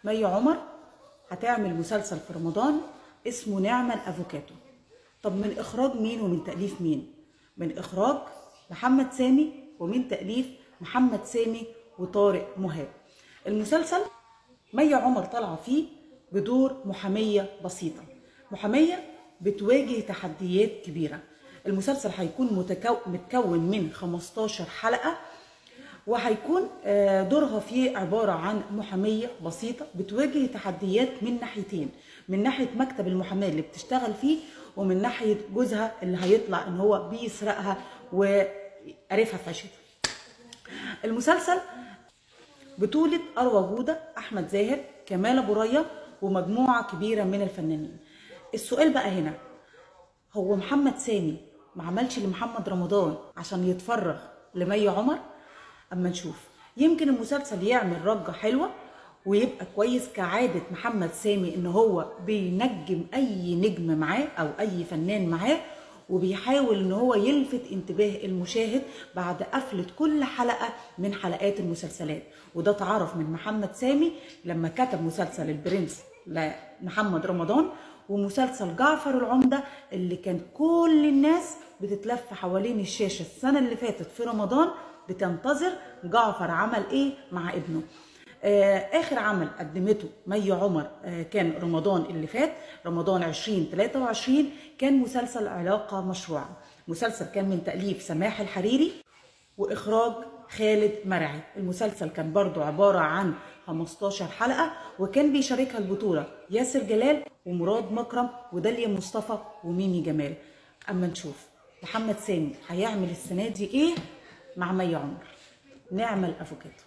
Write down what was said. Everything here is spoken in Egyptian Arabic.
مي عمر هتعمل مسلسل في رمضان اسمه نعمة الافوكاتو طب من اخراج مين ومن تاليف مين من اخراج محمد سامي ومن تاليف محمد سامي وطارق مهاب المسلسل مي عمر طالعه فيه بدور محاميه بسيطه محاميه بتواجه تحديات كبيره المسلسل هيكون متكو... متكون من 15 حلقه وهيكون آه، دورها فيه عبارة عن محامية بسيطة بتواجه تحديات من ناحيتين من ناحية مكتب المحاماة اللي بتشتغل فيه ومن ناحية جوزها اللي هيطلع ان هو بيسرقها وقرفها فشل المسلسل بطولة أروى جودة أحمد زاهر كمال أبو ريا ومجموعة كبيرة من الفنانين السؤال بقى هنا هو محمد سامي ما عملش لمحمد رمضان عشان يتفرغ لمي عمر اما نشوف يمكن المسلسل يعمل رجة حلوة ويبقى كويس كعادة محمد سامي ان هو بينجم اي نجم معاه او اي فنان معاه وبيحاول ان هو يلفت انتباه المشاهد بعد قفلة كل حلقة من حلقات المسلسلات وده تعرف من محمد سامي لما كتب مسلسل البرنس لمحمد رمضان ومسلسل جعفر العمدة اللي كان كل الناس بتتلف حوالين الشاشة السنة اللي فاتت في رمضان بتنتظر جعفر عمل ايه مع ابنه آه اخر عمل قدمته مي عمر آه كان رمضان اللي فات رمضان 2023 كان مسلسل علاقة مشروعة مسلسل كان من تأليف سماح الحريري واخراج خالد مرعي المسلسل كان برضو عبارة عن 15 حلقة وكان بيشاركها البطولة ياسر جلال ومراد مكرم وداليا مصطفى وميمي جمال اما نشوف محمد سامي هيعمل السنة دي ايه مع مي عمر نعمل افوكاتو